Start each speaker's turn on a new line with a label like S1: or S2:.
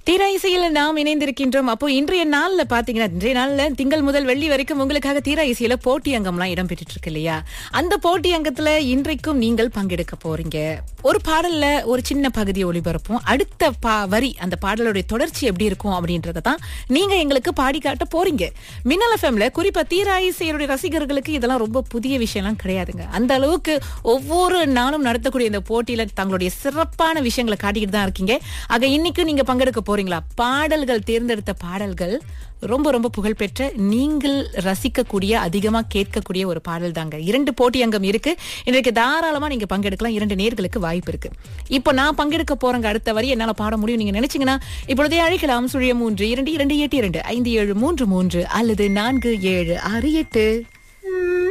S1: தீரா இசையில நாம் இணைந்திருக்கின்றோம் அப்போ இன்றைய நாள்ல பாத்தீங்கன்னா இன்றைய நாள்ல திங்கள் முதல் வெள்ளி வரைக்கும் உங்களுக்காக தீரா இசையில போட்டி அங்கம்லாம் இடம்பெற்றுட்டு இருக்கு இல்லையா அந்த போட்டி அங்கத்துல இன்றைக்கும் நீங்கள் பங்கெடுக்க போறீங்க ஒரு பாடல்ல ஒரு சின்ன பகுதியை ஒளிபரப்போம் அடுத்த பா வரி அந்த பாடலுடைய தொடர்ச்சி எப்படி இருக்கும் அப்படின்றத தான் நீங்க எங்களுக்கு பாடி காட்ட போறீங்க மின்னல் எஃப்எம்ல குறிப்பா தீரா இசையுடைய ரசிகர்களுக்கு இதெல்லாம் ரொம்ப புதிய விஷயம்லாம் கிடையாதுங்க அந்த அளவுக்கு ஒவ்வொரு நாளும் நடத்தக்கூடிய இந்த போட்டியில தங்களுடைய சிறப்பான விஷயங்களை காட்டிக்கிட்டு தான் இருக்கீங்க ஆக இன்னைக்கு நீங்க பங்கெடுக்க போறீங்களா பாடல்கள் தேர்ந்தெடுத்த பாடல்கள் ரொம்ப ரொம்ப புகழ்பெற்ற நீங்கள் ரசிக்கக்கூடிய அதிகமா கேட்கக்கூடிய ஒரு பாடல் தாங்க இரண்டு போட்டி அங்கம் இருக்கு இன்றைக்கு தாராளமா நீங்க பங்கெடுக்கலாம் இரண்டு நேர்களுக்கு வாய்ப்பு இருக்கு இப்போ நான் பங்கெடுக்க போறேங்க அடுத்த வரி என்னால பாட முடியும் நீங்க நினைச்சீங்கன்னா இப்பொழுதே அழைக்கலாம் சுழிய மூன்று இரண்டு இரண்டு எட்டு இரண்டு ஐந்து ஏழு மூன்று மூன்று அல்லது நான்கு ஏழு ஆறு எட்டு